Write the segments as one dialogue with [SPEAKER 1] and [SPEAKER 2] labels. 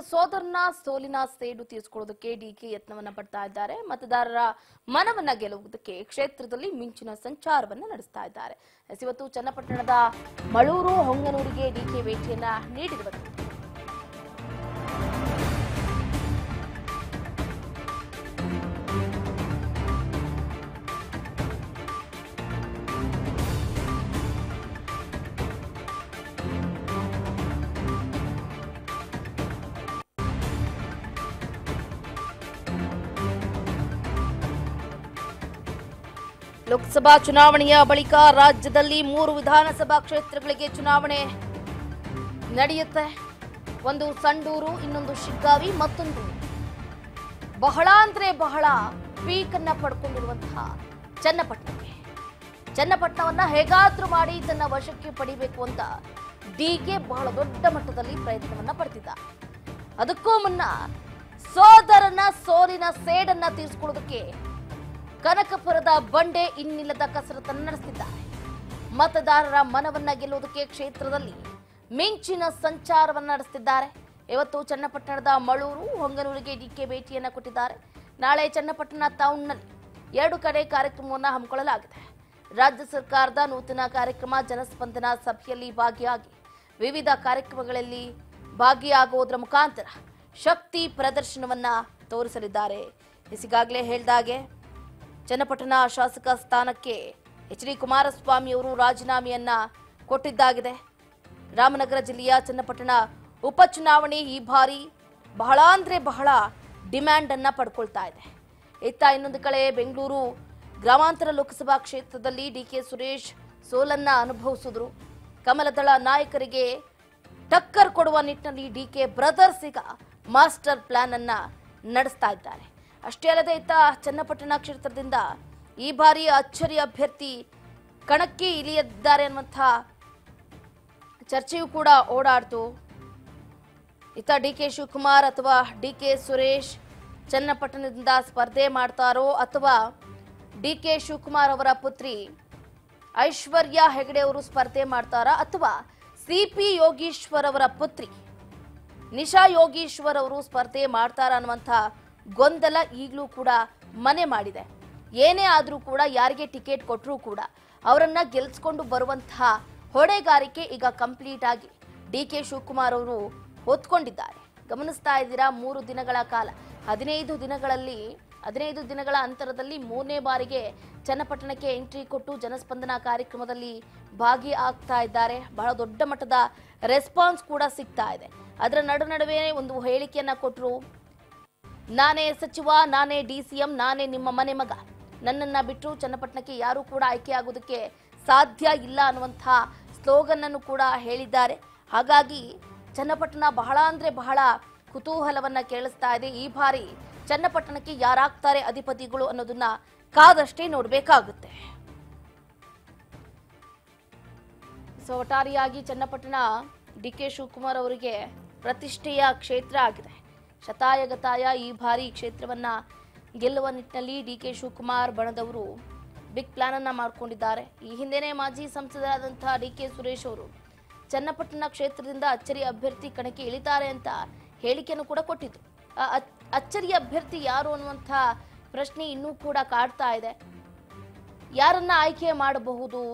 [SPEAKER 1] ಸೋದರನ ಸೋಲಿನ ಸೇಡು ತೀರಿಸಿಕೊಳ್ಳೋದಕ್ಕೆ ಡಿಕೆ ಯತ್ನವನ್ನ ಪಡ್ತಾ ಇದ್ದಾರೆ ಮತದಾರರ ಮನವನ್ನ ಗೆಲ್ಲುವುದಕ್ಕೆ ಕ್ಷೇತ್ರದಲ್ಲಿ ಮಿಂಚಿನ ಸಂಚಾರವನ್ನ ನಡೆಸ್ತಾ ಇದ್ದಾರೆ ಎಸ್ ಇವತ್ತು ಚನ್ನಪಟ್ಟಣದ ಮಳೂರು ಹೊಂಗನೂರಿಗೆ ಡಿಕೆ ಭೇಟಿಯನ್ನ ನೀಡಿರುವುದು ಲೋಕಸಭಾ ಚುನಾವಣೆಯ ಬಳಿಕ ರಾಜ್ಯದಲ್ಲಿ ಮೂರು ವಿಧಾನಸಭಾ ಕ್ಷೇತ್ರಗಳಿಗೆ ಚುನಾವಣೆ ನಡೆಯುತ್ತೆ ಒಂದು ಸಂಡೂರು ಇನ್ನೊಂದು ಶಿಗ್ಗಾವಿ ಮತ್ತೊಂದು ಬಹಳ ಅಂದ್ರೆ ಬಹಳ ಪೀಕ್ ಅನ್ನ ಪಡ್ಕೊಂಡಿರುವಂತಹ ಚನ್ನಪಟ್ಟಣಕ್ಕೆ ಚನ್ನಪಟ್ಟಣವನ್ನ ಹೇಗಾದ್ರೂ ಮಾಡಿ ತನ್ನ ವಶಕ್ಕೆ ಪಡಿಬೇಕು ಅಂತ ಡಿಕೆ ಬಹಳ ದೊಡ್ಡ ಮಟ್ಟದಲ್ಲಿ ಪ್ರಯತ್ನವನ್ನ ಪಡ್ತಿದ್ದ ಅದಕ್ಕೂ ಮುನ್ನ ಸೋದರನ ಸೋಲಿನ ಸೇಡನ್ನ ತೀರಿಸಿಕೊಳ್ಳೋದಕ್ಕೆ ಕನಕಪುರದ ಬಂಡೆ ಇನ್ನಿಲ್ಲದ ಕಸರತ್ತನ್ನು ನಡೆಸುತ್ತಿದ್ದಾರೆ ಮತದಾರರ ಮನವನ್ನ ಗೆಲ್ಲುವುದಕ್ಕೆ ಕ್ಷೇತ್ರದಲ್ಲಿ ಮಿಂಚಿನ ಸಂಚಾರವನ್ನ ನಡೆಸುತ್ತಿದ್ದಾರೆ ಇವತ್ತು ಚನ್ನಪಟ್ಟಣದ ಮಳೂರು ಹೊಂಗನೂರಿಗೆ ಡಿಕೆ ಭೇಟಿಯನ್ನ ಕೊಟ್ಟಿದ್ದಾರೆ ನಾಳೆ ಚನ್ನಪಟ್ಟಣ ಟೌನ್ನಲ್ಲಿ ಎರಡು ಕಡೆ ಕಾರ್ಯಕ್ರಮವನ್ನು ಹಮ್ಮಿಕೊಳ್ಳಲಾಗಿದೆ ರಾಜ್ಯ ಸರ್ಕಾರದ ನೂತನ ಕಾರ್ಯಕ್ರಮ ಜನಸ್ಪಂದನ ಸಭೆಯಲ್ಲಿ ಭಾಗಿಯಾಗಿ ವಿವಿಧ ಕಾರ್ಯಕ್ರಮಗಳಲ್ಲಿ ಭಾಗಿಯಾಗುವುದರ ಮುಖಾಂತರ ಶಕ್ತಿ ಪ್ರದರ್ಶನವನ್ನ ತೋರಿಸಲಿದ್ದಾರೆ ಈಗಾಗಲೇ ಹೇಳ್ದಾಗೆ ಚನ್ನಪಟ್ಟಣ ಶಾಸಕ ಸ್ಥಾನಕ್ಕೆ ಎಚ್ ಡಿ ಕುಮಾರಸ್ವಾಮಿ ಅವರು ರಾಜೀನಾಮೆಯನ್ನ ಕೊಟ್ಟಿದ್ದಾಗಿದೆ ರಾಮನಗರ ಜಿಲ್ಲೆಯ ಚನ್ನಪಟ್ಟಣ ಉಪಚುನಾವಣೆ ಈ ಬಾರಿ ಬಹಳ ಅಂದ್ರೆ ಬಹಳ ಡಿಮ್ಯಾಂಡ್ ಅನ್ನ ಪಡ್ಕೊಳ್ತಾ ಇದೆ ಇತ್ತ ಇನ್ನೊಂದು ಕಡೆ ಬೆಂಗಳೂರು ಗ್ರಾಮಾಂತರ ಲೋಕಸಭಾ ಕ್ಷೇತ್ರದಲ್ಲಿ ಡಿಕೆ ಸುರೇಶ್ ಸೋಲನ್ನ ಅನುಭವಿಸಿದ್ರು ಕಮಲದಳ ನಾಯಕರಿಗೆ ಟಕ್ಕರ್ ಕೊಡುವ ನಿಟ್ಟಿನಲ್ಲಿ ಡಿಕೆ ಬ್ರದರ್ಸ್ ಈಗ ಮಾಸ್ಟರ್ ಪ್ಲಾನ್ ಅನ್ನ ನಡೆಸ್ತಾ ಇದ್ದಾರೆ ಅಷ್ಟೇ ಅಲ್ಲದೆ ಇತ್ತ ಚನ್ನಪಟ್ಟಣ ಕ್ಷೇತ್ರದಿಂದ ಈ ಬಾರಿ ಅಚ್ಚರಿ ಅಭ್ಯರ್ಥಿ ಕಣಕ್ಕೆ ಇಳಿಯದ್ದಾರೆ ಅನ್ನುವಂಥ ಚರ್ಚೆಯೂ ಕೂಡ ಓಡಾಡ್ತು ಇತ್ತ ಡಿ ಕೆ ಶಿವಕುಮಾರ್ ಅಥವಾ ಡಿ ಕೆ ಸುರೇಶ್ ಚನ್ನಪಟ್ಟಣದಿಂದ ಸ್ಪರ್ಧೆ ಮಾಡ್ತಾರೋ ಅಥವಾ ಡಿ ಕೆ ಶಿವಕುಮಾರ್ ಅವರ ಪುತ್ರಿ ಐಶ್ವರ್ಯ ಹೆಗಡೆ ಅವರು ಸ್ಪರ್ಧೆ ಮಾಡ್ತಾರಾ ಅಥವಾ ಸಿ ಪಿ ಯೋಗೀಶ್ವರ್ ಅವರ ಪುತ್ರಿ ನಿಶಾ ಯೋಗೀಶ್ವರ್ ಅವರು ಸ್ಪರ್ಧೆ ಮಾಡ್ತಾರ ಅನ್ನುವಂಥ ಗೊಂದಲ ಈಗಲೂ ಕೂಡ ಮನೆ ಮಾಡಿದೆ ಏನೇ ಆದರೂ ಕೂಡ ಯಾರಿಗೆ ಟಿಕೆಟ್ ಕೊಟ್ಟರೂ ಕೂಡ ಅವರನ್ನ ಗೆಲ್ಸ್ಕೊಂಡು ಬರುವಂತಹ ಹೊಣೆಗಾರಿಕೆ ಈಗ ಕಂಪ್ಲೀಟ್ ಆಗಿ ಡಿ ಕೆ ಶಿವಕುಮಾರ್ ಅವರು ಹೊತ್ಕೊಂಡಿದ್ದಾರೆ ಗಮನಿಸ್ತಾ ಇದ್ದೀರಾ ಮೂರು ದಿನಗಳ ಕಾಲ ಹದಿನೈದು ದಿನಗಳಲ್ಲಿ ಹದಿನೈದು ದಿನಗಳ ಅಂತರದಲ್ಲಿ ಮೂರನೇ ಬಾರಿಗೆ ಚನ್ನಪಟ್ಟಣಕ್ಕೆ ಎಂಟ್ರಿ ಕೊಟ್ಟು ಜನಸ್ಪಂದನ ಕಾರ್ಯಕ್ರಮದಲ್ಲಿ ಭಾಗಿಯಾಗ್ತಾ ಇದ್ದಾರೆ ಬಹಳ ದೊಡ್ಡ ಮಟ್ಟದ ರೆಸ್ಪಾನ್ಸ್ ಕೂಡ ಸಿಗ್ತಾ ಇದೆ ಅದರ ನಡು ನಡುವೆ ಒಂದು ಹೇಳಿಕೆಯನ್ನ ಕೊಟ್ಟರು ನಾನೇ ಸಚಿವ ನಾನೇ ಡಿ ಸಿ ಎಂ ನಾನೇ ನಿಮ್ಮ ಮನೆ ಮಗ ನನ್ನನ್ನ ಬಿಟ್ಟು ಚನ್ನಪಟ್ಟಣಕ್ಕೆ ಯಾರೂ ಕೂಡ ಆಯ್ಕೆಯಾಗೋದಕ್ಕೆ ಸಾಧ್ಯ ಇಲ್ಲ ಅನ್ನುವಂಥ ಸ್ಲೋಗನ್ ಅನ್ನು ಕೂಡ ಹೇಳಿದ್ದಾರೆ ಹಾಗಾಗಿ ಚನ್ನಪಟ್ಟಣ ಬಹಳ ಅಂದ್ರೆ ಬಹಳ ಕುತೂಹಲವನ್ನ ಕೇಳಿಸ್ತಾ ಇದೆ ಈ ಬಾರಿ ಚನ್ನಪಟ್ಟಣಕ್ಕೆ ಯಾರಾಗ್ತಾರೆ ಅಧಿಪತಿಗಳು ಅನ್ನೋದನ್ನ ಕಾದಷ್ಟೇ ನೋಡಬೇಕಾಗುತ್ತೆ ಸೊ ಒಟ್ಟಾರೆಯಾಗಿ ಚನ್ನಪಟ್ಟಣ ಡಿ ಕೆ ಶಿವಕುಮಾರ್ ಅವರಿಗೆ ಪ್ರತಿಷ್ಠೆಯ ಕ್ಷೇತ್ರ ಆಗಿದೆ ಶತಾಯಗತಾಯ ಈ ಬಾರಿ ಈ ಕ್ಷೇತ್ರವನ್ನ ಗೆಲ್ಲುವ ನಿಟ್ಟಿನಲ್ಲಿ ಡಿ ಕೆ ಶಿವಕುಮಾರ್ ಬಣದವರು ಬಿಗ್ ಪ್ಲಾನ್ ಅನ್ನ ಮಾಡ್ಕೊಂಡಿದ್ದಾರೆ ಈ ಹಿಂದೆನೇ ಮಾಜಿ ಸಂಸದರಾದಂತಹ ಡಿ ಕೆ ಸುರೇಶ್ ಅವರು ಚನ್ನಪಟ್ಟಣ ಕ್ಷೇತ್ರದಿಂದ ಅಚ್ಚರಿ ಅಭ್ಯರ್ಥಿ ಕಣಕ್ಕೆ ಇಳಿತಾರೆ ಅಂತ ಹೇಳಿಕೆಯನ್ನು ಕೂಡ ಕೊಟ್ಟಿದ್ರು ಆ ಅಚ್- ಅಚ್ಚರಿ ಅಭ್ಯರ್ಥಿ ಯಾರು ಅನ್ನುವಂಥ ಪ್ರಶ್ನೆ ಇನ್ನೂ ಕೂಡ ಕಾಡ್ತಾ ಇದೆ ಯಾರನ್ನ ಆಯ್ಕೆ ಮಾಡಬಹುದು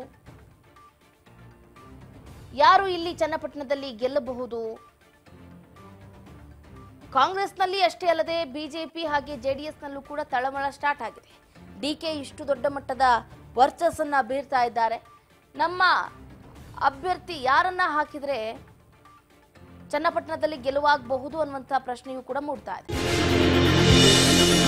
[SPEAKER 1] ಯಾರು ಇಲ್ಲಿ ಚನ್ನಪಟ್ಟಣದಲ್ಲಿ ಗೆಲ್ಲಬಹುದು ಕಾಂಗ್ರೆಸ್ನಲ್ಲಿ ಅಷ್ಟೇ ಅಲ್ಲದೆ ಬಿಜೆಪಿ ಹಾಗೆ ಜೆಡಿಎಸ್ನಲ್ಲೂ ಕೂಡ ತಳಮಳ ಸ್ಟಾರ್ಟ್ ಆಗಿದೆ ಡಿಕೆ ಇಷ್ಟು ದೊಡ್ಡ ಮಟ್ಟದ ವರ್ಚಸ್ಸನ್ನ ಬೀರ್ತಾ ಇದ್ದಾರೆ ನಮ್ಮ ಅಭ್ಯರ್ಥಿ ಯಾರನ್ನ ಹಾಕಿದ್ರೆ ಚನ್ನಪಟ್ಟಣದಲ್ಲಿ ಗೆಲುವಾಗಬಹುದು ಅನ್ನುವಂಥ ಪ್ರಶ್ನೆಯೂ ಕೂಡ ಮೂಡ್ತಾ ಇದೆ